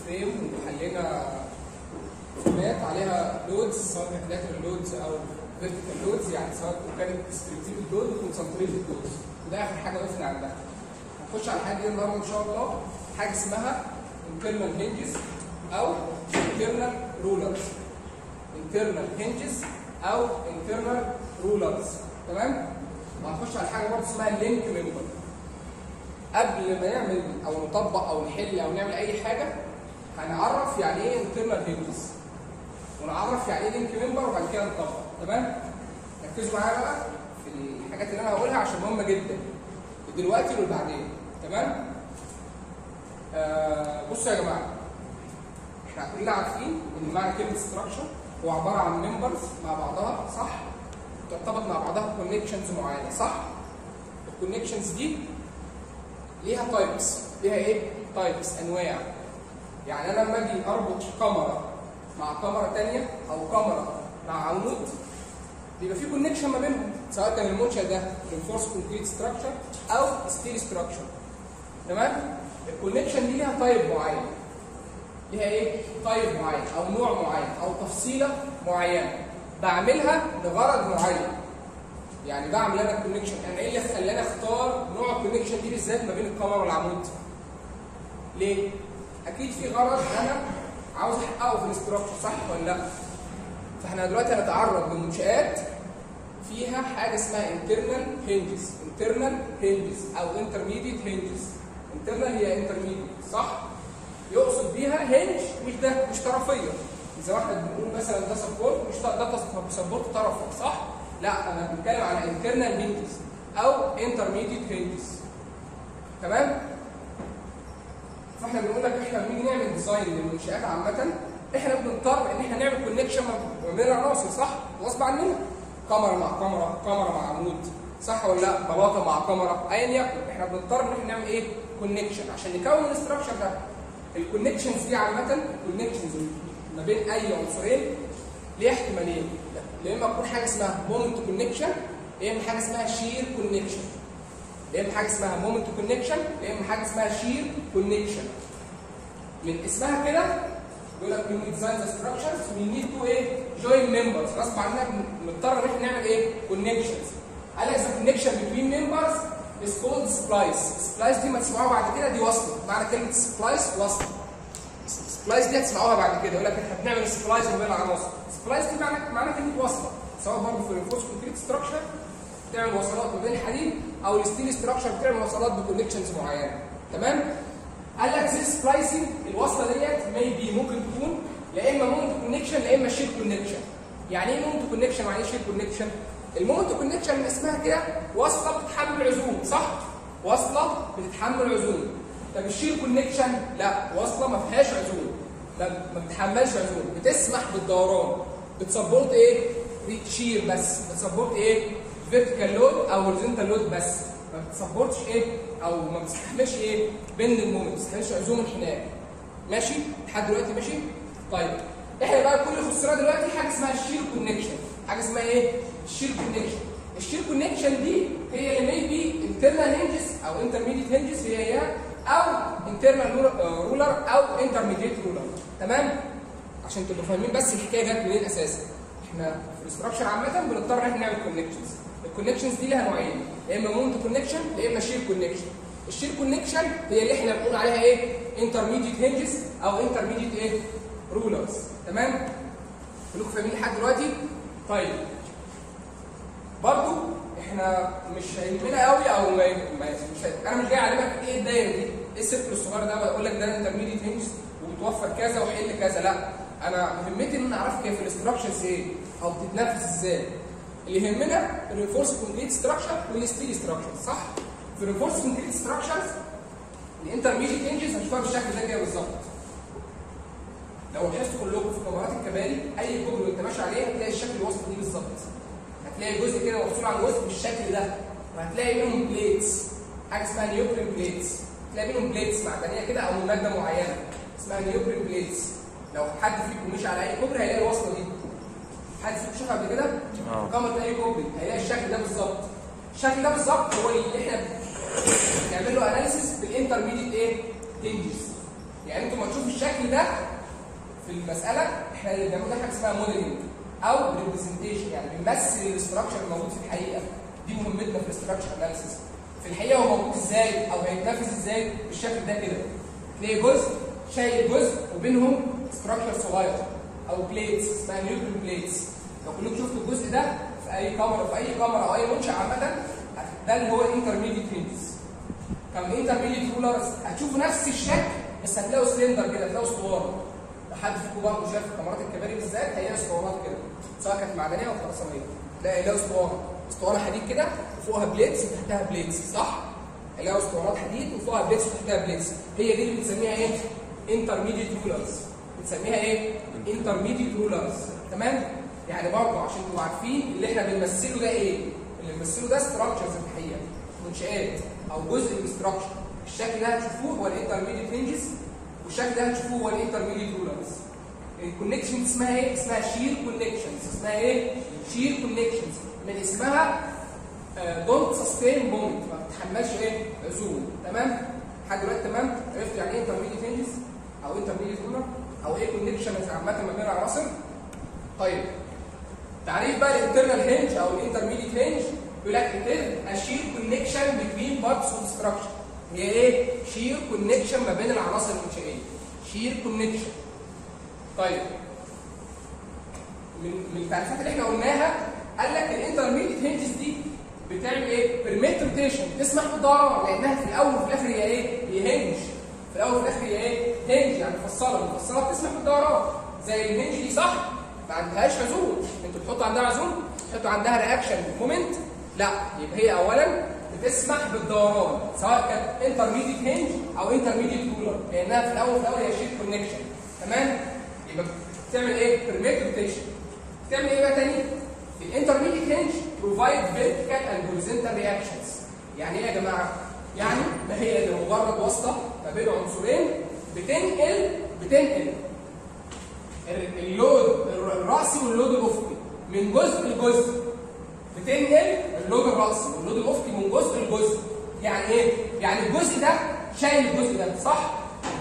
فريم وحلينا فريمات عليها لودز سواء كانت لاترال لودز او فيرتيكال لودز يعني سواء كانت ديستريبيوتد لود وكونسنتريتد لودز وده اخر حاجه وقفنا عندها هنخش على حاجه النهارده ان شاء الله حاجه اسمها internal hinges او internal rulers internal hinges او internal rulers تمام وهنخش على حاجه برضه اسمها لينك ممبر قبل ما نعمل او نطبق او نحل او نعمل اي حاجه هنعرف يعني ايه internal hinges ونعرف يعني ايه لينك ممبر وبعد كده نطبق تمام ركزوا معايا بقى في الحاجات اللي انا هقولها عشان مهمه جدا دلوقتي والبعدين تمام آه بصوا يا جماعه احنا كلنا عارفين ان معنى كلمه ستراكشر هو عباره عن ممبرز مع بعضها صح ترتبط مع بعضها بكونكشنز معينه صح الكونكشنز دي ليها تايبس ليها ايه تايبس انواع يعني انا لما اجي اربط كاميرا مع كاميرا ثانيه او كاميرا مع عمود بيبقى في كونكشن ما بينهم سواء كان المنشا ده رينفورس كونكريت ستراكشر او ستيل ستراكشر تمام الكونكشن دي ليها تايب معين ليها ايه تايب معين او نوع معين او تفصيله معينه بعملها لغرض معين يعني بعمل انا الكونكشن انا ايه اللي خلاني اختار نوع الكونكشن دي بالذات ما بين الكاميرا والعمود ليه اكيد في غرض انا عاوز احققه في الاستراكشر صح ولا لا فاحنا دلوقتي هنتعرض لمنشآت فيها حاجه اسمها internal hinges internal hinges او intermediate hinges internal هي intermediate صح يقصد بيها هنج مش ده مش طرفيه زي ما احنا بنقول مثلا ده سبورت مش ده سبورت طرفي صح لا انا بتكلم على internal hinges او intermediate hinges تمام فاحنا بنقول لك احنا بنيجي نعمل ديزاين للمنشآت عامه احنا بنضطر ان احنا نعمل كونكشن ما بين العناصر صح غصب عننا كاميرا مع كاميرا كاميرا مع عمود صح ولا لا بلاطه مع كاميرا ايا يكن احنا بنضطر ان احنا نعمل ايه كونكشن عشان نكون الاستراكشر ده الكونكشنز دي عامه الكونكشنز ما بين اي عنصرين ليها احتمالين يا اما تكون حاجه اسمها مومنت كونكشن يا اما حاجه اسمها شير كونكشن يا اما حاجه اسمها مومنت كونكشن يا اما حاجه اسمها شير كونكشن من اسمها كده يقول لك when we design the structures we need to ايه join members غصب عننا بنضطر ان احنا نعمل ايه connections قال لك the connection between members is called splice splice دي ما تسمعوها بعد كده دي وصله معنى كلمه splice وصله سبلايس دي هتسمعوها بعد كده يقول لك احنا بنعمل سبلايس ما بين العناصر سبلايس دي معنى معنى كلمه وصله سواء برضه في الرينفورس كونكريت ستراكشر بتعمل وصلات ما بين الحديد او الستيل ستراكشر بتعمل وصلات بكونكشنز معينه تمام قال لك زي سبلايسنج الوصله ديت ميبي ممكن تكون يا اما مومنت كونكشن يا اما شير كونكشن يعني ايه مومنت كونكشن يعني ايه شير كونكشن المومنت كونكشن من اسمها كده وصله بتتحمل عزوم صح وصله بتتحمل عزوم طب الشير كونكشن لا وصله ما فيهاش عزوم ما بتحملش عزوم بتسمح بالدوران بتسبورت ايه شير بس بتسبورت ايه فيرتيكال لود او هوريزونتال لود بس ما بتسبورتش ايه او ما بتستحملش ايه بين المومنت ما بتستحملش عزوم الحناء ماشي لحد دلوقتي ماشي طيب احنا بقى كل اللي خسرنا دلوقتي حاجه اسمها الشير كونكشن حاجه اسمها ايه الشير كونكشن الشير كونكشن دي هي اللي ميبي انترنال هنجز او انترميديت هنجز هي هي او انترنال رولر او انترميديت رولر تمام عشان تبقوا فاهمين بس الحكايه جت منين اساسا احنا في الاستراكشر عامه بنضطر ان احنا نعمل كونكشنز الكونكشنز دي لها نوعين يا اما مومنت كونكشن يا اما شير كونكشن الشير كونكشن هي اللي احنا بنقول عليها ايه انترميديت هنجز او انترميديت ايه رولرز تمام كلكم فاهمين لحد دلوقتي طيب برضو احنا مش هيهمنا قوي او ما مش هي... انا مش جاي اعلمك ايه الدايره دي ايه السيركل الصغير ده بقول لك ده انترميديت هنجز وبتوفر كذا وحل كذا لا انا مهمتي ان انا اعرف كيف الاستراكشرز ايه او بتتنفذ ازاي اللي يهمنا الرينفورس كونكريت ستراكشر والستيل ستراكشر صح في الرينفورس كونكريت ستراكشرز الانترميديت هنجز هتشوفها بالشكل ده كده بالظبط لو لاحظتوا كلكم في كاميرات الكباري اي كوبري وانت ماشي عليه هتلاقي الشكل الوسط دي بالظبط هتلاقي جزء كده مفصول عن الوسط بالشكل ده وهتلاقي منهم بليتس حاجه اسمها نيوكلين بليتس تلاقي منهم بليتس معدنيه كده او ماده معينه اسمها نيوكلين بليتس لو حد فيكم مشي على اي كوبري هيلاقي الوصله دي حد فيكم شافها قبل كده؟ كاميرا اي كوبري هيلاقي الشكل ده بالظبط الشكل ده بالظبط هو اللي احنا بنعمل له اناليسيس بالانترميديت ايه؟ هنجز يعني انتوا ما تشوفوا الشكل ده في المساله احنا اللي بنعمله ده حاجه اسمها موديلنج او ريبريزنتيشن يعني بنمثل الاستراكشر الموجود في الحقيقه دي مهمتنا في الاستراكشر اناليسيس في الحقيقه هو موجود ازاي او هيتنفذ ازاي بالشكل ده كده تلاقي جزء شايل جزء وبينهم ستراكشر صغير او بليتس اسمها نيوكلير بليتس لو كلكم شفتوا الجزء ده في اي كاميرا في اي كاميرا او اي منشا عامه ده اللي هو الانترميديت رينجز كم انترميديت رولرز هتشوفوا نفس الشكل بس هتلاقوا سلندر كده هتلاقوا اسطوانه لو حد فيكم برضه شاف الكاميرات الكباري بالذات هي اسطوانات كده سواء كانت معدنيه او خرسانيه تلاقي ده اسطوانه اسطوانه حديد كده وفوقها بليتس وتحتها بليتس صح؟ هيلاقوا اسطوانات حديد وفوقها بليتس وتحتها بليتس هي دي اللي بنسميها ايه؟ انترميديت رولرز بنسميها ايه؟ انترميديت رولرز تمام؟ يعني برضه عشان تبقوا عارفين اللي احنا بنمثله ده ايه؟ اللي بنمثله ده ستراكشرز في الحقيقه منشآت او جزء من الاستراكشر الشكل ده هتشوفوه هو الانترميديت رينجز والشكل ده هتشوفوه هو الانترميديت رولرز الكونكشن اسمها ايه؟ اسمها شير كونكشنز اسمها ايه؟ شير كونكشنز من اسمها دونت سستين مومنت ما بتتحملش ايه؟ عزوم تمام؟ لحد دلوقتي تمام؟ عرفت يعني ايه انترميديت رينجز او انترميديت رولر او ايه كونكشنز عامه ما بين العناصر؟ طيب تعريف بقى الانترنال هينج او الانترميديت هينج يقول لك it is a shear connection between parts of structure هي ايه؟ shear connection ما بين العناصر المنشئيه shear connection طيب من من التعريفات اللي احنا قلناها قال لك الانترميديت هينجز دي بتعمل ايه؟ بيرميت روتيشن تسمح بالدوران لانها في الاول وفي الاخر هي ايه؟ هي هنج في الاول وفي الاخر هي ايه؟ هنج يعني مفصله المفصله بتسمح بالدوران زي الهنج دي صح؟ ما عندهاش عزوم انتوا بتحطوا عندها عزوم تحطوا عندها رياكشن مومنت لا يبقى هي اولا بتسمح بالدوران سواء كانت انترميديت هنج او انترميديت رولر لانها في الاول وفي الاول هي شيت كونكشن تمام يبقى بتعمل ايه بيرميت روتيشن بتعمل ايه بقى تاني الانترميديت هنج بروفايد فيرتيكال اند هوريزونتال رياكشنز يعني ايه يا جماعه يعني ما هي الا مجرد واسطه ما بين عنصرين بتنقل بتنقل اللود الراسي واللود الافقي من جزء لجزء بتنقل اللود الراسي واللود الافقي من جزء لجزء يعني ايه يعني الجزء ده شايل الجزء ده صح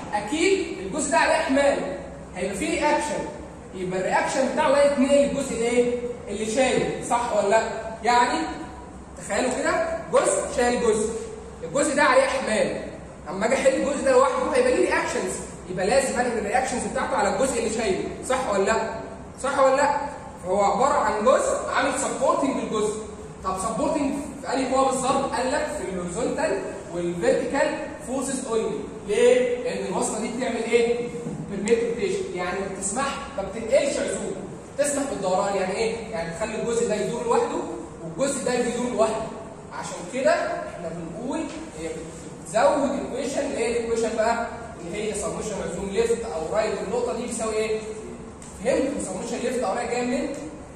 اكيد الجزء ده عليه احمال هيبقى فيه رياكشن يبقى الرياكشن بتاعه ده يتنقل الجزء الايه اللي شايل صح ولا لا يعني تخيلوا كده جزء شايل جزء الجزء ده عليه احمال اما اجي احل الجزء ده لوحده هيبقى ليه رياكشنز يبقى لازم انقل الرياكشنز بتاعته على الجزء اللي شايله صح ولا لا صح ولا لا فهو عباره عن جزء عامل سبورتنج للجزء طب سبورتنج في انهي قوه بالظبط قال لك في الهوريزونتال والفيرتيكال فورسز اونلي ليه لان الوصله دي بتعمل ايه بالميت روتيشن يعني ما بتسمح ما بتنقلش عزوم تسمح بالدوران يعني ايه يعني تخلي الجزء ده يدور لوحده والجزء ده يدور لوحده عشان كده احنا بنقول هي بتزود الايكويشن اللي هي الايكويشن بقى اللي هي سمشن عزوم ليفت او رايت النقطه دي بيساوي ايه فهمت سمشن ليفت او رايت جايه منين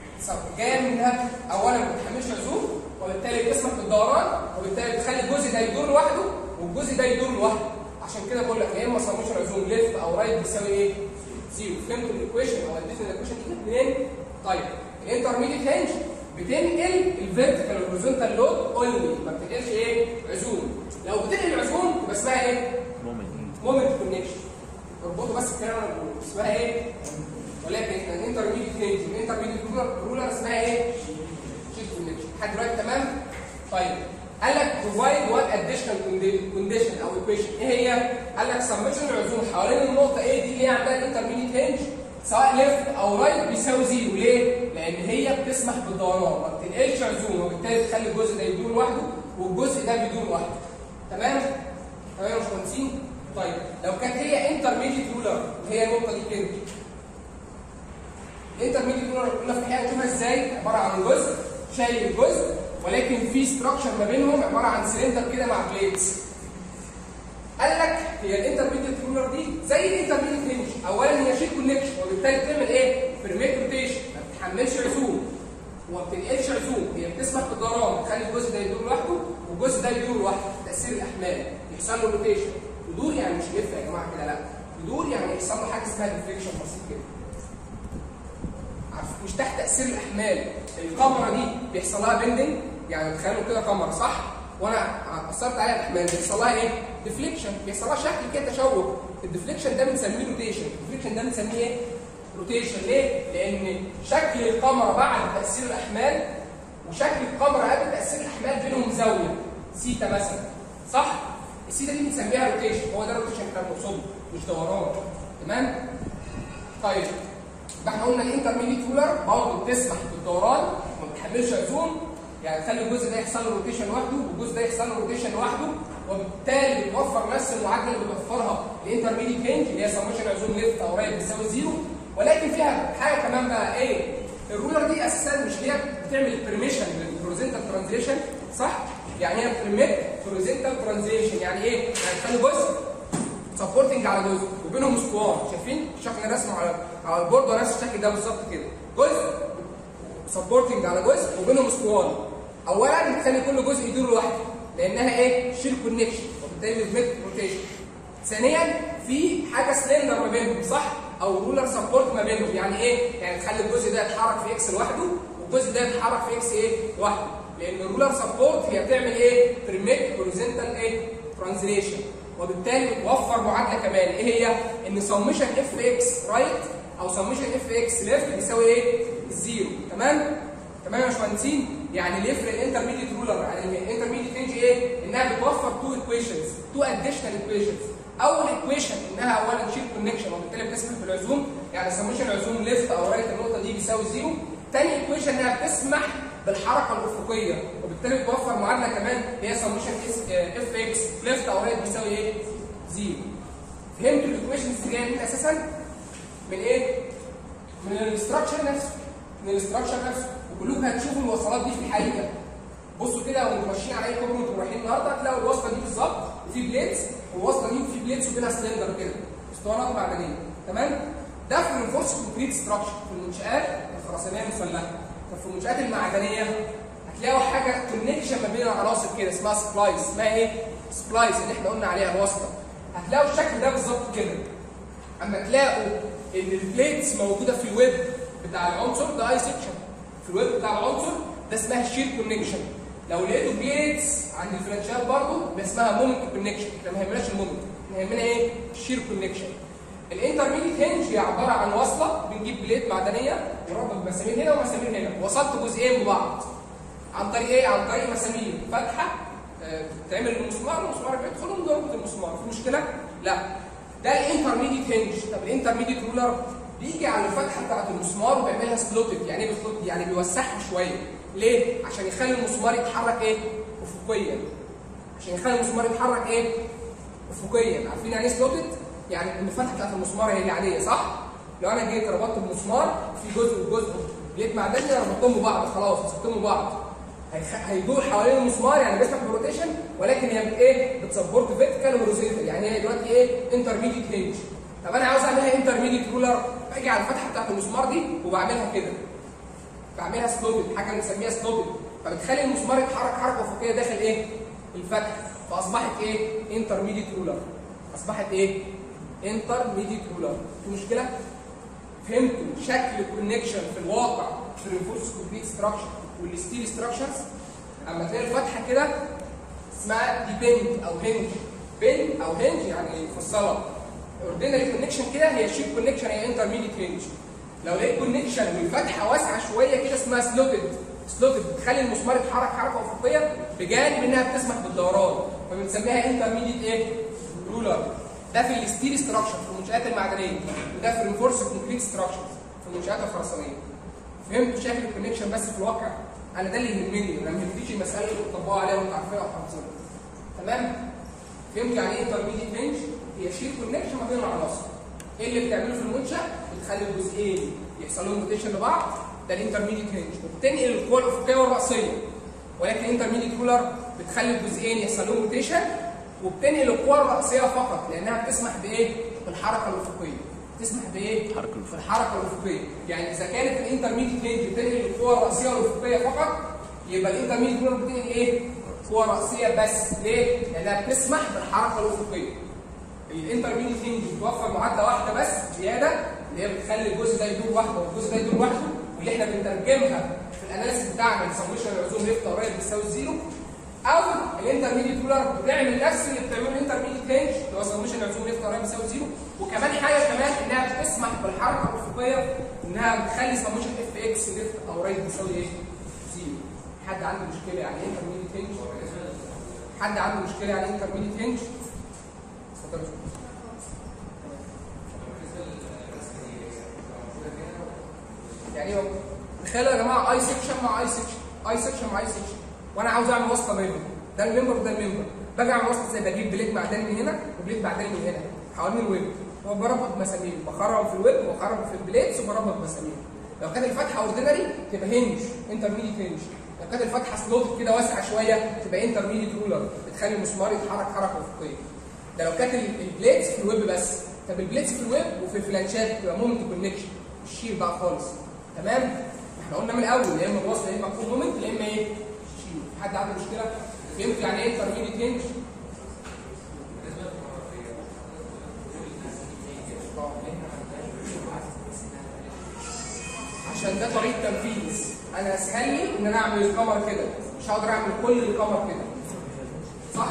جايه منها اولا ما بتحملش عزوم وبالتالي بتسمح بالدوران وبالتالي بتخلي الجزء ده يدور لوحده والجزء ده يدور لوحده عشان كده بقول لك يا اما سمشن عزوم ليفت او رايت بيساوي ايه زيرو فهمتوا الايكويشن او اديت الايكويشن دي منين طيب الانترميديت هنج بتنقل الفيرتيكال والهوريزونتال لود اونلي ما بتنقلش ايه عزوم لو بتنقل عزوم يبقى اسمها ايه مومنت كونكشن اربطوا بس الكلام انا بقوله اسمها ايه ولكن الانترميديت هنج الانترميديت رولر اسمها ايه شيت كونكشن لحد دلوقتي تمام طيب قال لك بروفايد وان اديشنال كونديشن او ايكويشن ايه هي قال لك سمشن العزوم حوالين النقطه ايه دي اللي هي عندها الانترميديت هنج سواء ليفت او رايت بيساوي زيرو ليه؟ لان هي بتسمح بالدوران ما بتنقلش عزوم وبالتالي تخلي الجزء ده يدور لوحده والجزء ده بيدور لوحده تمام؟ تمام يا باشمهندسين؟ طيب لو كانت هي انترميديت رولر هي النقطه دي كده الانترميديت رولر قلنا في الحقيقه نشوفها ازاي؟ عباره عن جزء شايل جزء ولكن في ستراكشر ما بينهم عباره عن سلندر كده مع بليتس قال لك هي الانترميديت رولر دي زي الانترميديت هنج اولا هي شيت كونكشن وبالتالي بتعمل ايه بيرميت روتيشن ما بتحملش عزوم وما بتنقلش عزوم هي بتسمح بالدوران بتخلي الجزء ده يدور لوحده والجزء ده يدور لوحده تاثير الاحمال يحصل له روتيشن يدور يعني مش لف يا جماعه كده لا يدور يعني يحصل له حاجه اسمها ديفليكشن بسيط كده عارف مش تحت تاثير الاحمال الكاميرا دي بيحصل لها بندنج يعني تخيلوا كده كاميرا صح وانا اثرت عليها الاحمال بيحصل لها ايه ديفليكشن بيحصل لها شكل كده تشوه الديفليكشن ده بنسميه روتيشن الديفليكشن ده بنسميه ايه روتيشن ليه لان شكل القمر بعد تاثير الاحمال وشكل القمر قبل تاثير الاحمال بينهم زاويه سيتا مثلا صح السيتا دي بنسميها روتيشن هو ده الروتيشن اللي احنا بنقصده مش دوران تمام طيب يبقى احنا قلنا الانترميديت رولر برضه بتسمح بالدوران ما بتحملش عزوم يعني تخلي الجزء ده يحصل له روتيشن لوحده والجزء ده يحصل له روتيشن لوحده وبالتالي بتوفر نفس المعادله اللي بتوفرها الانترميديت رينج اللي هي سمشن عزوم ليفت او رايت بتساوي زيرو ولكن فيها حاجه كمان بقى ايه الرولر دي اساسا مش هي بتعمل بريميشن للهوريزونتال ترانزليشن صح؟ يعني هي بترميت هوريزونتال ترانزليشن يعني ايه؟ يعني تخلي جزء سبورتنج على جزء وبينهم اسطوانه شايفين شكل الرسم على على البورد نفس الشكل ده بالظبط كده جزء سبورتنج على جزء وبينهم اسطوانه اولا بتخلي كل جزء يدور لوحده لانها ايه شير كونكشن وبالتالي بتمت روتيشن ثانيا في حاجه سلندر ما بينهم صح او رولر سبورت ما بينهم يعني ايه يعني تخلي الجزء ده يتحرك في اكس لوحده والجزء ده يتحرك في اكس ايه لوحده لان الرولر سبورت هي بتعمل ايه بريميت هوريزونتال ايه ترانزليشن وبالتالي بتوفر معادله كمان ايه هي ان سمشن اف اكس رايت او سمشن اف اكس ليفت بيساوي ايه الزيرو تمام تمام يا باشمهندسين يعني اللي يفرق الانترميديت رولر عن الانترميديت رينج ايه انها بتوفر تو ايكويشنز تو اديشنال ايكويشنز اول ايكويشن انها اولا شير كونكشن وبالتالي بتسمح بالعزوم يعني سمشن عزوم ليفت او رايت النقطه دي بيساوي زيرو تاني ايكويشن انها بتسمح بالحركه الافقيه وبالتالي بتوفر معادله كمان هي سمشن اف اكس ليفت او رايت بيساوي ايه زيرو فهمتوا الايكويشنز دي جايه من اساسا من ايه من الاستراكشر نفسه من الاستراكشر نفسه وكلكم هتشوفوا الوصلات دي في الحقيقه بصوا كده وانتوا ماشيين على اي كوبري وانتوا رايحين النهارده هتلاقوا الوصله دي بالظبط وفي بليتس والوصله دي في بليتس وبينها سلندر كده اسطوانات معدنيه تمام ده في الرينفورس كونكريت ستراكشر في المنشات الخرسانيه المسلحه طب في المنشات المعدنيه هتلاقوا حاجه كونكشن ما بين العناصر كده اسمها سبلايس اسمها ايه؟ سبلايس اللي احنا قلنا عليها الواسطه هتلاقوا الشكل ده بالظبط كده اما تلاقوا ان البليتس موجوده في الويب بتاع العنصر ده اي سكشن في الويب بتاع العنصر ده اسمها الشير كونكشن لو لقيتوا بليتس عند الفرنشات برضه ده اسمها مومنت كونكشن احنا ما يهمناش المومنت احنا يهمنا ايه الشير كونكشن الانترميديت هنج هي عباره عن وصله بنجيب بليت معدنيه ونربط بمسامير هنا ومسامير هنا وصلت جزئين ببعض عن طريق ايه عن طريق مسامير فتحه آه، بتتعمل المسمار المسمار بيدخل ونربط المسمار في مشكله لا ده الانترميديت هنج طب الانترميديت رولر بيجي على الفتحه بتاعت المسمار وبيعملها سلوتد يعني ايه بسلوتد يعني بيوسعها شويه ليه عشان يخلي المسمار يتحرك ايه افقيا عشان يخلي المسمار يتحرك ايه افقيا عارفين يعني ايه سلوتد يعني ان الفتحه بتاعت المسمار هي العاديه صح لو انا جيت ربطت المسمار في جزء وجزء جيت معدني ربطتهم ببعض خلاص مسكتهم ببعض هيخ- هيدور حوالين المسمار يعني بيسمح بالروتيشن ولكن هي بت ايه بتسبورت فيرتيكال وهوريزونتال يعني هي دلوقتي ايه انترميديت هنج طب انا عاوز اعملها انترميديت رولر باجي على الفتحه بتاعت المسمار دي وبعملها كده بعملها سلوبد حاجه بنسميها سلوبد فبتخلي المسمار يتحرك حركه افقيه داخل ايه الفتحه فاصبحت ايه انترميديت رولر اصبحت ايه انترميديت رولر في مشكله فهمتوا شكل الكونكشن في الواقع في الرينفورس كومبليت ستراكشر والستيل ستراكشرز اما تلاقي الفتحه كده اسمها دي بند او هنج بند او هنج يعني مفصله اوردينري كونكشن كده هي شيب كونكشن هي انترميديت هنج لو لقيت كونكشن والفتحه واسعه شويه كده اسمها سلوتد سلوتد بتخلي المسمار يتحرك حركه افقيه بجانب انها بتسمح بالدوران فبنسميها انترميديت ايه رولر ده في الستيل ستراكشر في المنشات المعدنيه وده في الرينفورس كونكريت ستراكشر في المنشات الخرسانيه فهمتوا شكل الكونكشن بس في الواقع انا ده اللي يهمني انا ما يهمنيش المساله اللي بتطبقوا عليها وانتوا عارفينها وحافظينها تمام فهمتوا يعني ايه انترميديت رينج هي شير كونكشن ما بين العناصر ايه اللي بتعمله في المنشا بتخلي الجزئين يحصل لهم روتيشن لبعض ده الانترميديت رينج وبتنقل القوى الافقيه والراسيه ولكن الانترميديت رولر بتخلي الجزئين يحصل لهم روتيشن وبتنقل القوى الراسيه فقط لانها بتسمح بايه بالحركه الافقيه تسمح بايه الحركة الأفقية. في الحركه الافقيه يعني اذا كانت الانترميديت رينج بتنقل القوى الراسيه والافقيه فقط يبقى الانترميديت رولر بتنقل ايه قوى راسيه بس ليه لانها بتسمح بالحركه الافقيه الانترميديت رينج بتوفر معادله واحده بس زياده اللي هي بتخلي الجزء ده يدور لوحده والجزء ده يدور لوحده واللي احنا بنترجمها في الاناليسيس بتاعنا لسميشن العزوم ليفت قريب بتساوي الزيرو او الانترميديت رولر بتعمل نفس اللي بتعمله الانترميديت رينج اللي هو سموشن عزوم ليفت قريب بيساوي زيرو وكمان حاجه كمان انها بتسمح بالحركه الافقيه انها بتخلي سموشن اف اكس ليفت او رايت بيساوي ايه؟ زيرو حد عنده مشكله يعني ايه انترميديت رينج؟ حد عنده مشكله يعني ايه انترميديت رينج؟ اتفضل يا فندم. يعني ايه تخيلوا يا جماعه اي سكشن مع اي سكشن اي سكشن مع اي سكشن وانا عاوز اعمل وصله بينهم ده الممبر وده الممبر باجي اعمل وصله ازاي بجيب بليت معدني من هنا وبليت معدني من هنا حوالين الويب وبربط مسامير بخرم في الويب وبخرم في البليتس وبربط مسامير لو كانت الفتحه اوردينري تبقى هنج انترميديت هنج لو كانت الفتحه سلوت كده واسعه شويه تبقى انترميديت رولر بتخلي المسمار يتحرك حركه افقيه ده لو كانت ال- البليتس في الويب بس طب البليتس في الويب وفي الفلانشات تبقى مومنت كونكشن مش شير بقى خالص تمام احنا قلنا من الاول يا اما الوصل يا اما كون مومنت يا اما ايه شير حد عنده مشكله فهمت يعني ايه انترميديت هنج عشان ده طريقه تنفيذ انا اسهل لي ان انا اعمل القمر كده مش هقدر اعمل كل القمر كده صح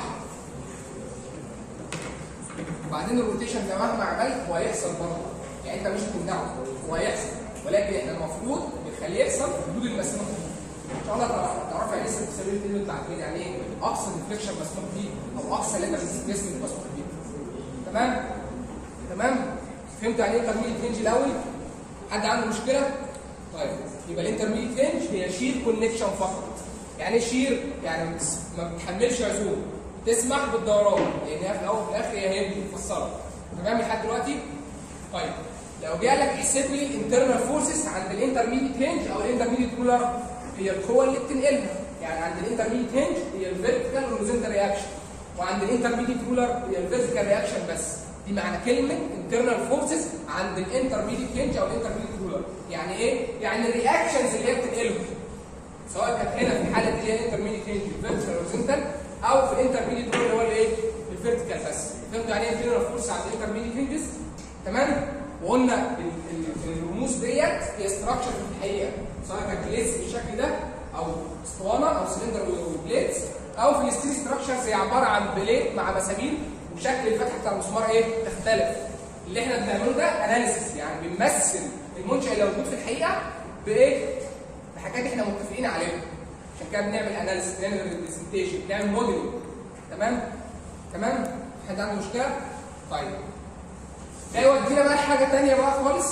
وبعدين الروتيشن ده مهما عملت هو هيحصل برضه يعني انت مش هتمنعه هو هيحصل ولكن احنا المفروض بنخليه يحصل في حدود المسموح فيه ان شاء الله تعرف تعرف يعني ايه سبيل الكلمه بتاعت كده يعني ايه اقصى ديفليكشن مسموح فيه او اقصى اللي انت بتستثمر مسموح فيه تمام تمام فهمت يعني ايه انترميديت رينج الاول حد عنده مشكله طيب يبقى الانترميديت رينج هي شير كونكشن فقط يعني ايه شير يعني ما بتحملش عزوم تسمح بالدوران لانها في الاول وفي الاخر هي هي مفصله تمام لحد دلوقتي طيب لو جه لك احسب لي الانترنال فورسز عند الانترميديت رينج او الانترميديت رولر هي القوه اللي بتنقلها يعني عند الانترميديت رينج هي الفيرتيكال والهوريزونتال رياكشن وعند الانترميديت رولر هي الفيرتيكال رياكشن بس دي معنى كلمه internal فورسز عند الانترميديت رينج او الانترميديت رولر يعني ايه يعني الرياكشنز اللي هي بتنقلهم سواء كانت هنا في الحاله دي اللي هي الانترميديت رينج الفيرتيكال والهوريزونتال او في الانترميديت رولر اللي هو الايه الفيرتيكال بس فهمتوا يعني ايه internal فورس عند الانترميديت رينجز تمام وقلنا ال- ال- الرموز ديت هي استراكشر في الحقيقه سواء كانت بليتس بالشكل ده او اسطوانه او سلندر وبليتس او في الستيل ستراكشرز هي عباره عن بليت مع مسامير وشكل الفتحه بتاع المسمار ايه تختلف اللي احنا بنعمله ده اناليسيس يعني بنمثل المنشا اللي موجود في الحقيقه بايه بحاجات احنا متفقين عليها عشان كده بنعمل اناليسيس بنعمل ريبريزنتيشن بنعمل موديلنج تمام تمام حد عنده مشكله طيب ده يودينا بقى حاجه ثانيه بقى خالص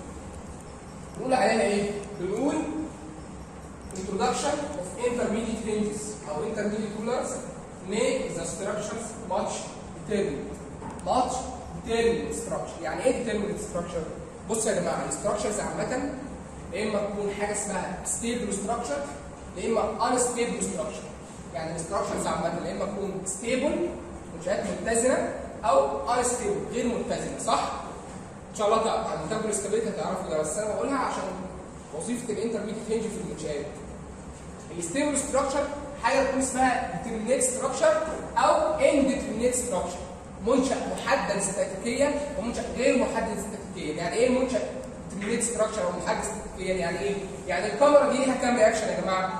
نقول عليها ايه بنقول introduction of intermediate ranges او intermediate rulers make the structures much determined much determined structure يعني ايه determined structure بصوا يا جماعه الستراكشرز عامه يا اما تكون حاجه اسمها stable structure يا اما unstable structure يعني الستراكشرز عامه يا اما تكون stable منشات متزنه او unstable غير متزنه صح ان شاء الله تع- لما تاخدوا الاستابيليتي هتعرفوا ده بس انا بقولها عشان وظيفه الانترميديت رينج في المنشات الستيبل ستراكشر حاجه تكون اسمها ديترمينيت ستراكشر او انديترمينيت ستراكشر منشا محدد استاتيكيا ومنشا غير محدد استاتيكيا يعني ايه منشا ديترمينيت ستراكشر او محدد استاتيكيا يعني ايه يعني الكاميرا دي ليها كام رياكشن يا جماعه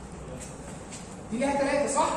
دي ليها ثلاثه صح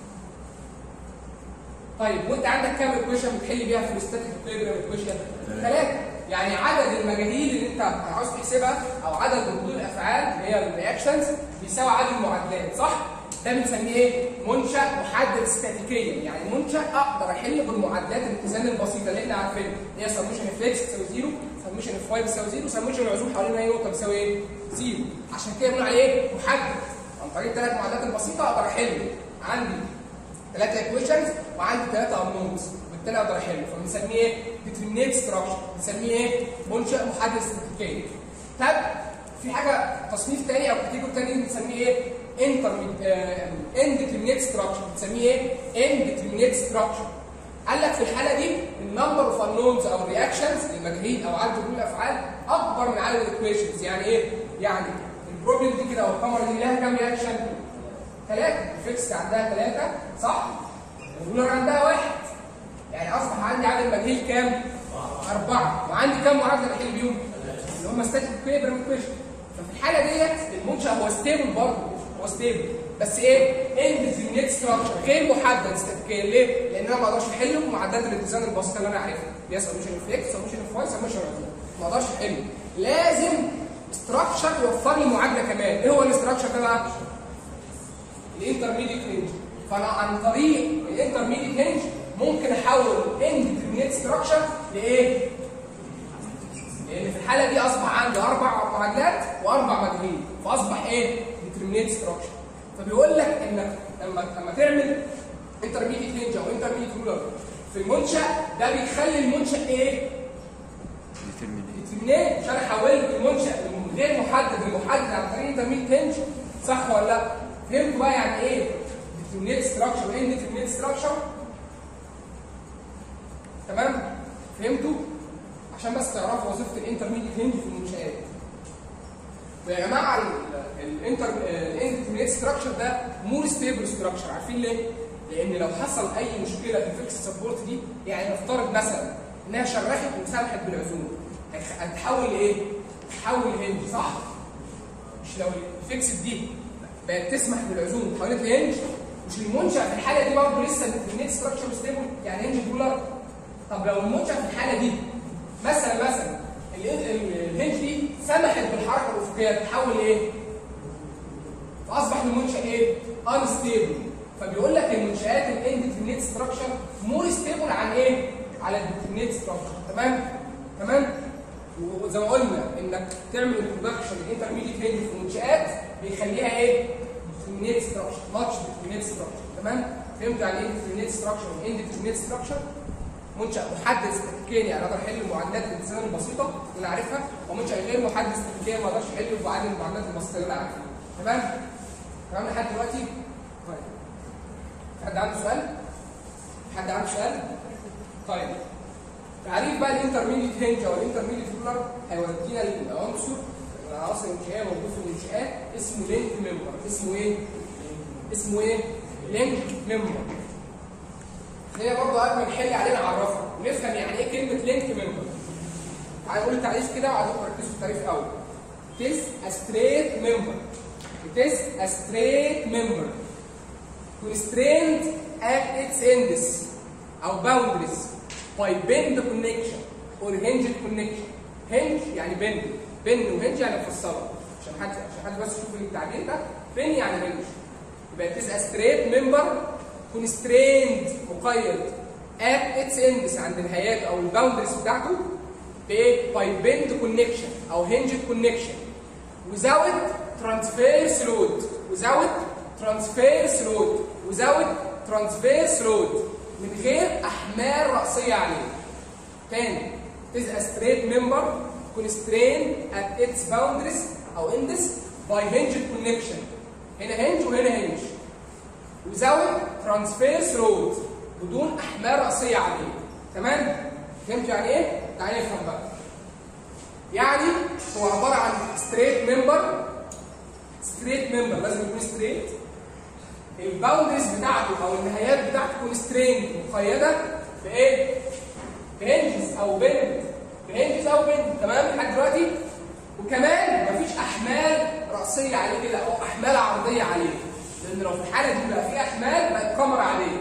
طيب وانت عندك كام ايكويشن بتحل بيها في الاستاتيك ايكويبريم ايكويشن ثلاثه يعني عدد المجاهيل اللي انت عاوز تحسبها او عدد ردود الافعال اللي هي الرياكشنز بيساوي عدد المعادلات صح ده بنسميه ايه منشا محدد استاتيكيا يعني منشا اقدر احل بالمعادلات الاتزان البسيطه اللي احنا عارفينها اللي هي سموشن اف اكس بتساوي زيرو سموشن اف واي بتساوي زيرو سموشن العزوم حوالين اي نقطه بتساوي ايه زيرو عشان كده بنقول عليه ايه محدد عن طريق الثلاث معادلات البسيطه اقدر احل عندي ثلاثه ايكويشنز وعندي ثلاثه انونز بالتالي اقدر احله فبنسميه ايه؟ ديترمينيت ستراكشر بنسميه ايه؟ منشا محدد استاتيكيا طب في حاجه تصنيف ثاني او كاتيجوري ثاني بنسميه ايه؟ انديترمينيت ستراكشر بنسميه ايه؟ انديترمينيت ستراكشر قال لك في الحاله دي النمبر اوف انونز او رياكشنز المجاهيل او عدد ردود الافعال اكبر من عدد الايكويشنز يعني ايه؟ يعني البروبلم دي كده او الكاميرا دي لها كام رياكشن؟ ثلاثة الفيكس عندها ثلاثة صح؟ والرولر عندها واحد يعني أصبح عندي عدد مجهول كام؟ أربعة وعندي كام معادلة بحل بيهم؟ اللي هم ستاتيك كويبرم ايكويشن ففي الحالة ديت المنشأ هو ستيبل برضه هو ستيبل بس ايه انديترمينيت ستراكشر غير محدد استاتيكيا ليه؟ لان انا ما اقدرش احله بمعدات الاتزان البسيطه اللي انا عارفها اللي هي سمشن اوف اكس سمشن اوف واي سمشن اوف ما اقدرش احله لازم ستراكشر يوفر لي معادله كمان ايه هو الاستراكشر ده بقى؟ الانترميديت رينج فانا عن طريق الانترميديت رينج ممكن احول انديترمينيت ستراكشر لايه؟ لان في الحاله دي اصبح عندي اربع معادلات واربع مجهولين فاصبح ايه؟ ديترمينيت ستراكشر فبيقول لك انك لما لما تعمل انترميديت رينج او انترميديت رولر في المنشا ده بيخلي المنشا ايه؟ ديترمينيت مش انا حولت المنشا من غير محدد لمحدد عن طريق انترميديت رينج صح ولا لا؟ فهمتوا بقى يعني ايه؟ ديترمينيت ستراكشر وايه ديترمينيت ستراكشر؟ تمام؟ فهمتوا؟ عشان بس تعرفوا وظيفه الانترميديت رينج في المنشآت. ويا جماعه الانتر الانديترمينيت ستراكشر ده مور ستيبل ستراكشر عارفين ليه؟ لان لو حصل اي مشكله في الفيكس سبورت دي يعني نفترض مثلا انها شرخت وسمحت بالعزوم هتخ- هتتحول لايه؟ هتتحول لهنج صح؟ مش لو الفيكس دي بقت تسمح بالعزوم وتحولت لهنج مش المنشا في الحاله دي برضه لسه الانترميديت ستراكشر ستيبل يعني هنج دولار طب لو المنشا في الحاله دي مثلا مثلا ال- ال- الهنج دي سمحت بالحركه الافقيه تتحول لايه؟ فاصبح المنشا ايه؟ انستيبل فبيقول لك المنشات الانديترمينيت ستراكشر مور ستيبل عن ايه؟ على الديترمينيت ستراكشر تمام؟ تمام؟ وزي ما قلنا انك تعمل انتروداكشن للانترميديت رينج في المنشات بيخليها ايه؟ ديترمينيت ستراكشر ماتش ديترمينيت ستراكشر تمام؟ فهمت يعني ايه ديترمينيت ستراكشر وانديترمينيت ستراكشر؟ منشأ محدد استاتيكيا يعني اقدر احل معادلات الالتزام البسيطه اللي انا عارفها ومنشأ غير محدد استاتيكيا ما اقدرش احله بعدد المعادلات البسيطه اللي انا عارفها تمام؟ تمام لحد دلوقتي؟ طيب حد عنده سؤال؟ حد عنده سؤال؟ طيب تعريف بقى الانترميديت هنج او الانترميديت رولر هيودينا للعنصر العناصر الانشائيه موجود في المنشآت اسمه لينك ممبر اسمه ايه؟ اسمه ايه؟ لينك ممبر هي برضه قبل ما نحل عليه نعرفها ونفهم يعني ايه كلمه لينك ممبر تعالى نقول التعريف كده وبعدين ركزوا في التعريف الاول It is a straight member. It is a straight member. Constrained at its ends أو boundaries by bend connection or hinged connection. hinge يعني bend. bend وhinge يعني مفصلة. عشان حد عشان حد بس يشوف التعبير ده bend يعني hinge. يبقى it is a straight member constrained مقيد at its ends عند النهايات أو الباوندريز بتاعته بايه؟ by bend connection أو hinged connection. without transverse load without transverse load without transverse load من غير احمال راسيه عليه تاني it is a straight member constrained at its boundaries او ends by hinged connection هنا hinge وهنا hinge without transverse load بدون احمال راسيه عليه تمام فهمت يعني ايه تعالى نفهم بقى يعني هو عباره عن ستريت ممبر ستريت ممبر لازم يكون ستريت الباوندريز بتاعته او النهايات بتاعته تكون سترينج مقيده بايه؟ بهنجز او بند بهنجز او بند تمام لحد دلوقتي وكمان مفيش احمال راسيه عليه كده او احمال عرضيه عليه لان لو في الحاله دي بقى في احمال بقت كاميرا عاديه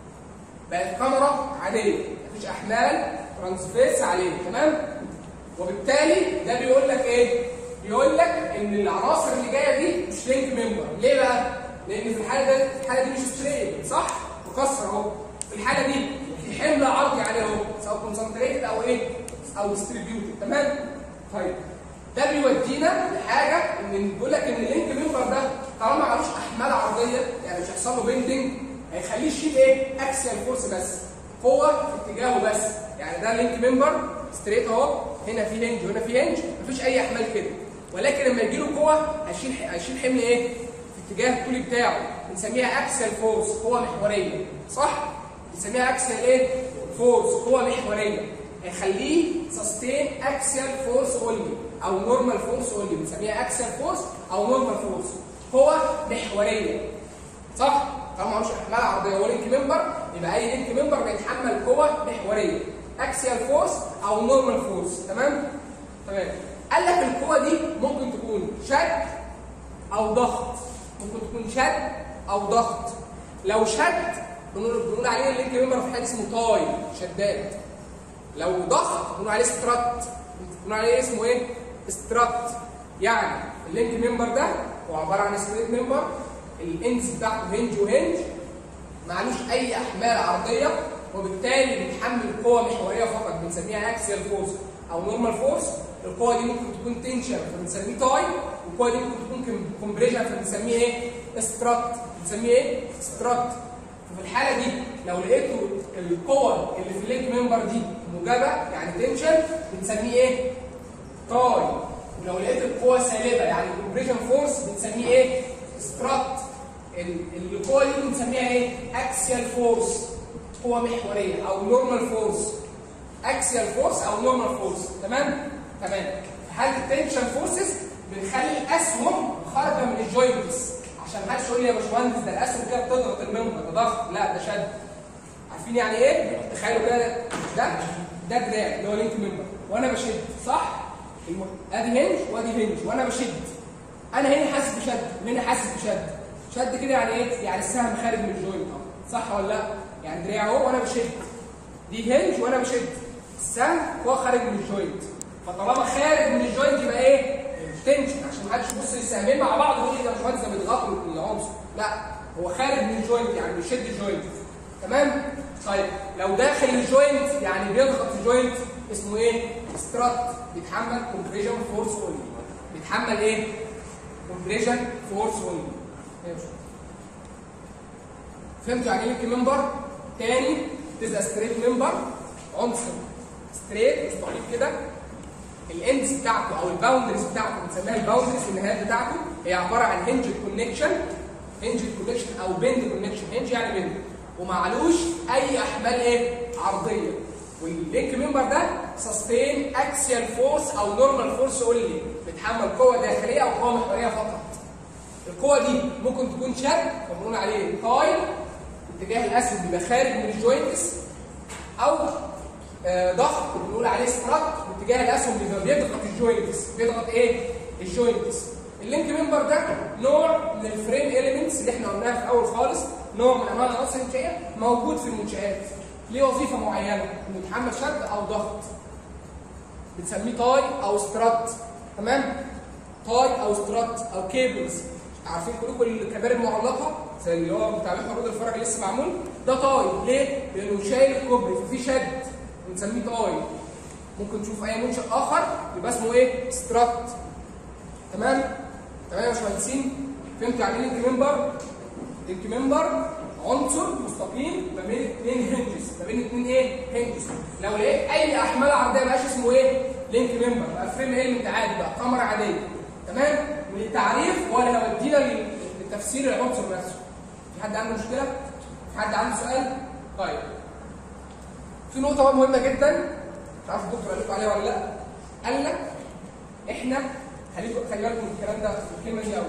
بقت كاميرا عاديه مفيش احمال ترانسفيرس عليه تمام وبالتالي ده بيقول لك ايه؟ بيقول لك ان العناصر اللي جايه دي مش لينك ممبر، ليه بقى؟ لان في الحاله ده في الحاله دي مش ستريت صح؟ مكسر اهو. في الحاله دي في حمل عرضي عليه اهو سواء كونسنتريتد او ايه؟ او ديستريبيوتد تمام؟ طيب ده بيودينا لحاجه ان بيقول لك ان اللينك ممبر ده طالما معلوش احمال عرضيه يعني مش هيحصل له بيندنج هيخليه يشيل ايه؟ اكسيال فورس بس قوه في اتجاهه بس يعني ده لينك ممبر ستريت اهو هنا في هنج وهنا في هنج مفيش اي احمال كده ولكن لما يجي له قوه هيشيل هيشيل حمل ايه؟ في اتجاه الطولي بتاعه بنسميها اكسل فورس قوه محوريه صح؟ بنسميها اكسل ايه؟ فورس قوه محوريه هيخليه سستين اكسل فورس اونلي او نورمال فورس اونلي بنسميها اكسل فورس او نورمال فورس قوه محوريه صح؟ طالما مش احمال عرضيه هو لينك ممبر يبقى اي لينك ممبر بيتحمل قوه محوريه اكسيال فورس او نورمال فورس تمام تمام قال لك القوه دي ممكن تكون شد او ضغط ممكن تكون شد او ضغط لو شد بنقول بنقول عليه اللينك ممبر في حاجه اسمه تاي شداد لو ضغط بنقول عليه سترات بنقول عليه اسمه ايه سترات يعني اللينك ممبر ده هو عباره عن ستريت ممبر الاندز بتاعته هنج وهنج معلوش اي احمال عرضيه وبالتالي بيتحمل قوه محوريه فقط بنسميها اكسيال فورس او نورمال فورس القوه دي ممكن تكون تنشن فبنسميه تاي والقوه دي ممكن تكون كومبريشن فبنسميه ايه سترات بنسميه ايه سترات ففي الحاله دي لو لقيتوا القوه اللي في اللينك ممبر دي موجبه يعني تنشن بنسميه ايه تاي ولو لقيت القوه سالبه يعني كومبريشن فورس بنسميه ايه سترات ال- القوه دي بنسميها ايه اكسيال فورس قوه محوريه او نورمال فورس اكسيال فورس او نورمال فورس تمام تمام في حاله التنشن فورسز بنخلي الاسهم خارجه من الجوينتس عشان محدش يقول لي يا باشمهندس ده الاسهم كده بتضغط المنبر ده ضغط لا ده شد عارفين يعني ايه تخيلوا كده ده ده دراع اللي هو لينك ممبر وانا بشد صح الم- ادي هنج وادي هنج وانا بشد انا هنا حاسس بشد وهنا حاسس بشد شد كده يعني ايه يعني السهم خارج من الجوينت اهو صح ولا لا يعني دراع اهو وانا بشد دي هنج وانا بشد السهم هو خارج من الجوينت فطالما خارج من الجوينت يبقى ايه تنشن عشان ما حدش يبص للسهمين مع بعض ويقول لي ده مش مهندس ده بيضغطوا العنصر لا هو خارج من الجوينت يعني بيشد الجوينت تمام طيب لو داخل الجوينت يعني بيضغط الجوينت اسمه ايه سترات بيتحمل كومبريشن فورس اونلي بيتحمل ايه كومبريشن فورس اونلي فهمتوا يعني ايه لينك ممبر تاني تبقى ستريت ممبر عنصر ستريت مستقيم كده الاندز بتاعته او الباوندريز بتاعته بنسميها الباوندريز النهايات بتاعته هي عباره عن هنج كونكشن هنج كونكشن او بند كونكشن هنج يعني بند ومعلوش اي احمال ايه عرضيه واللينك ممبر ده سستين اكسيال فورس او نورمال فورس اونلي بتحمل قوه داخليه او قوه محوريه فقط القوه دي ممكن تكون شد فبنقول عليه تاي اتجاه الاسهم بيبقى خارج من الجوينتس او آه، ضغط بنقول عليه ستراك باتجاه الاسهم بيبقى بيضغط الجوينتس بيضغط ايه الجوينتس اللينك ممبر ده نوع من الفريم اليمنتس اللي احنا قلناها في الاول خالص نوع من انواع العناصر الانشائيه موجود في المنشات ليه وظيفه معينه انه يتحمل شد او ضغط بنسميه تاي او سترات تمام تاي او سترات او كيبلز عارفين كلكم الكباري المعلقه زي اللي هو بتاع محور رود الفرج اللي لسه معمول ده تاي ليه؟ لانه شايل الكوبري ففي شد بنسميه تاي ممكن تشوف اي منشا اخر يبقى اسمه ايه؟ سترات تمام؟ تمام يا باشمهندسين؟ فهمتوا يعني ايه لينك ممبر؟ لينك ممبر عنصر مستقيم ما بين اثنين هنجز ما بين اثنين ايه؟ هنجز لو لقيت اي احمال عرضيه بقاش اسمه ايه؟ لينك ممبر بقى فريم ايلمنت عادي بقى قمره عاديه تمام؟ من التعريف ولا هودينا لل- لتفسير العنصر نفسه في حد عنده مشكله؟ في حد عنده سؤال؟ طيب في نقطة بقى مهمة جدا مش عارف الدكتور قال لكم عليها ولا لا قال لك احنا خليكم خلي بالكم من الكلام ده الكلمة دي قوي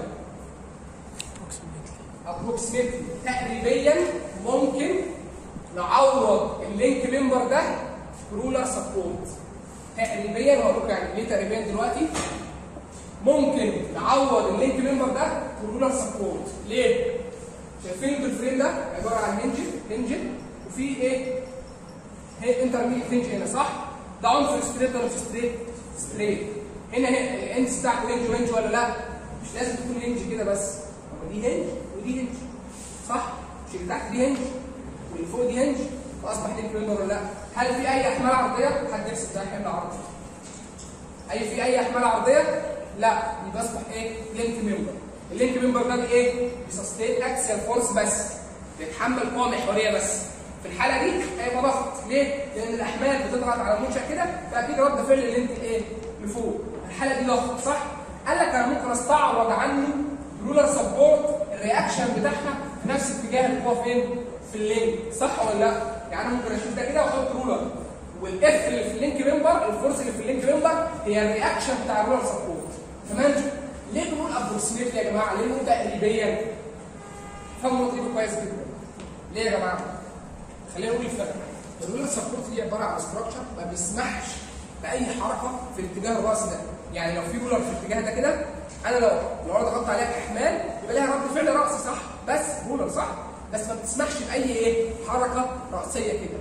ابروكسيمتلي تقريبا ممكن نعوض اللينك ممبر ده برولر سبورت تقريبا هقول لكم يعني ليه تقريبا دلوقتي ممكن نعوض اللينك ممبر ده برولر سبورت ليه؟ شايفين الفريم ده عباره عن هنجن هنجن وفي ايه؟ هي انترميديت هنج هنا صح؟ ده عنصر ستريت ولا مش ستريت؟ ستريت هنا هنا الاندز بتاعته هنج وهنج ولا لا؟ مش لازم تكون هنج كده بس هو دي هنج ودي هنج صح؟ مش اللي تحت دي هنج واللي فوق دي هنج فاصبح لينك ممبر ولا لا؟ هل في اي احمال عرضيه؟ حد يحسب ده حمل عرضي اي في اي احمال عرضيه؟ لا يبقى اصبح ايه؟ لينك ممبر اللينك ممبر ده بايه؟ بسستين اكسيال فورس بس بيتحمل قوه محوريه بس في الحاله دي هيبقى ضغط ليه؟ لان الاحمال بتضغط على المنشا كده فاكيد رد فعل اللي انت ايه؟ لفوق الحاله دي ضغط صح؟ قال لك انا ممكن استعرض عنه رولر سبورت الرياكشن بتاعها في نفس اتجاه القوه فين؟ في اللينك صح ولا لا؟ يعني انا ممكن اشوف ده كده واحط رولر والاف اللي في اللينك ممبر الفورس اللي في اللينك ممبر هي الرياكشن بتاع الرولر سبورت تمام؟ ليه بنقول ابروكسيميتلي يا جماعه؟ ليه بنقول تقريبيا؟ فهموا النقطه دي كويس جدا. ليه يا جماعه؟ خلينا نقول الفرق. الرولر سبورت دي عباره عن ستراكشر ما بيسمحش باي حركه في الاتجاه الراسي ده. يعني لو في رولر في الاتجاه ده كده انا لو لو انا ضغطت عليها كاحمال يبقى لها رد فعل راسي صح بس رولر صح بس ما بتسمحش باي ايه حركه راسيه كده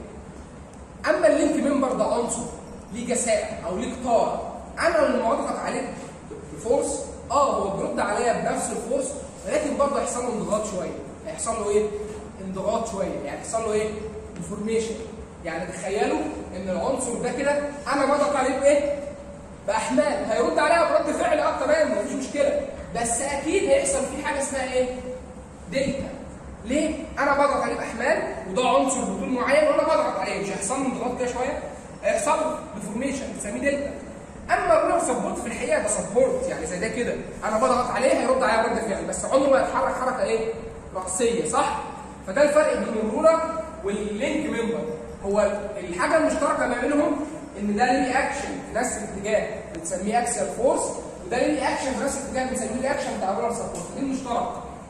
اما اللينك ممبر ده عنصر ليه جساء او ليه قطار انا لما اضغط عليه بفورس اه هو بيرد عليا بنفس الفورس ولكن برضه هيحصل له انضغاط شويه هيحصل له ايه انضغاط شويه يعني هيحصل له ايه ديفورميشن يعني تخيلوا ان العنصر ده كده انا بضغط عليه بايه باحمال هيرد عليها برد فعل اه تمام مفيش مشكله بس اكيد هيحصل فيه حاجه اسمها ايه دلتا ليه انا بضغط عليه باحمال وده عنصر بطول معين وانا بضغط عليه مش هيحصل له انضغاط كده شويه هيحصل له ديفورميشن بنسميه دلتا اما الرولر سبورت في الحقيقه ده سبورت يعني زي ده كده انا بضغط عليه هيرد عليا برد فعل بس عمره ما يتحرك حركه ايه راسيه صح فده الفرق بين الرولر واللينك ممبر هو الحاجه المشتركه ما بينهم ان ده ليه اكشن في نفس الاتجاه بنسميه اكسل فورس وده ليه اكشن في نفس الاتجاه بنسميه الاكشن بتاع الرولر سبورت دي المشترك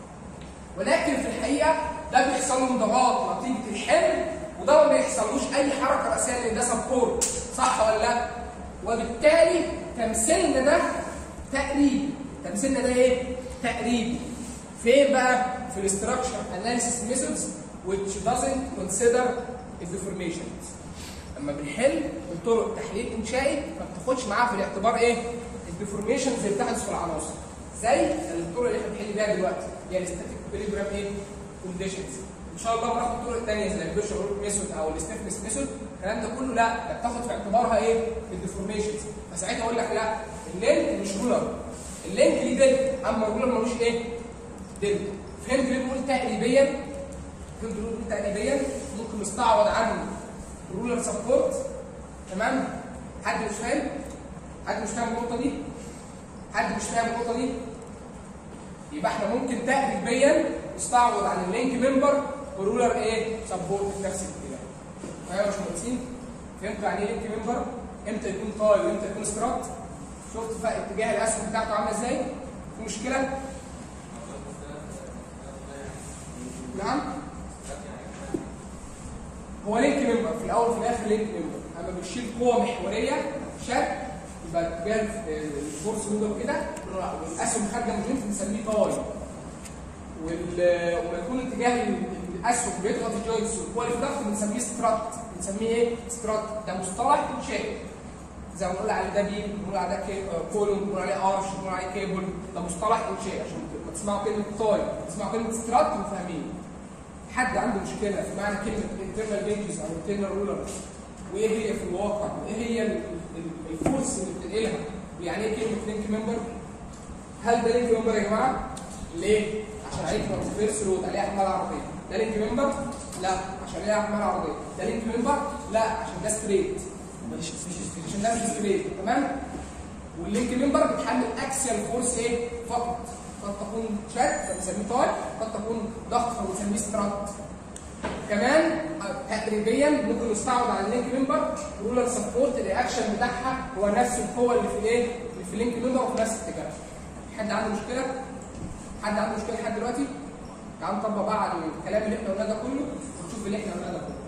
ولكن في الحقيقه ده بيحصل له انضغاط نتيجه الحمل وده ما بيحصلوش اي حركه راسيه لان ده سبورت صح ولا لا؟ وبالتالي تمثيلنا ده تقريبي تمثيلنا ده ايه؟ تقريبي فين بقى؟ في الاستراكشر اناليسيس ميثودز which doesn't consider الديفورميشنز لما بنحل بطرق تحليل انشائي ما بتاخدش معاها في الاعتبار ايه؟ الديفورميشنز اللي بتحدث في العناصر زي الطرق اللي احنا بنحل بيها دلوقتي هي الاستاتيك بيليجرام ايه؟ كونديشنز ان شاء الله بناخد طرق ثانيه زي البيشر رول ميثود او الستيفنس ميثود الكلام ده كله لا ده بتاخد في اعتبارها ايه؟ الديفورميشنز فساعتها اقول لك لا اللينك مش رولر اللينك ليه دلتا اما الرولر ملوش ايه؟ دلتا فهمت ليه بنقول تقريبيا؟ فهمت ليه بنقول تقريبيا؟ ممكن نستعوض عنه رولر سبورت تمام؟ حد مش فاهم؟ حد مش فاهم النقطه دي؟ حد مش فاهم النقطه دي؟ يبقى احنا ممكن تقريبيا نستعوض عن اللينك ممبر ورولر ايه؟ سبورت في نفس الاتجاه. ايوه يا باشمهندسين؟ فهمتوا يعني ايه لينك ممبر؟ امتى يكون طاي وامتى يكون سترات؟ شفت بقى اتجاه الاسهم بتاعته عامله ازاي؟ في مشكله؟ نعم؟ هو لينك ممبر في الاول وفي الاخر لينك ممبر اما بنشيل قوه محوريه شد يبقى اتجاه الفورس ممبر كده والاسهم خارجه من الجنس بنسميه طاي وال- وما يكون اتجاه الاسهم بيضغط الجوينتس والقوه اللي في ضغط بنسميه سترات بنسميه ايه؟ سترات ده مصطلح انشائي زي ما بنقول عليه ده بيم بنقول عليه ده كي- آه، كولوم بنقول عليه ارش بنقول عليه كيبل ده مصطلح انشائي عشان لما تسمعوا كلمه طاي تسمعوا كلمه سترات تبقوا فاهمين حد عنده مشكله في معنى كلمه انترنال بينجز او انترنال رولر وايه هي في الواقع وايه هي ال- ال- الفورس اللي بتنقلها ويعني ايه كلمه لينك ممبر هل ده لينك ممبر يا جماعه ليه عشان عليه ترانسفيرس رود عليه احمال عرضيه ده لينك ممبر لا عشان عليه احمال عرضيه ده لينك ممبر لا عشان ده ستريت عشان ده مش ستريت تمام واللينك ممبر بتحمل اكسيال فورس ايه فقط قد تكون شد فبنسميه طاي قد تكون ضغط فبنسميه سترات كمان تقريبا ممكن نستعوض على اللينك ممبر رولر سبورت الرياكشن بتاعها هو نفس القوه اللي في الايه؟ اللي في اللينك ممبر وفي نفس الاتجاه. حد عنده مشكله؟ حد عنده مشكله لحد دلوقتي؟ تعالوا نطبق بقى على الكلام اللي احنا قلناه ده كله ونشوف اللي احنا قلناه ده كله.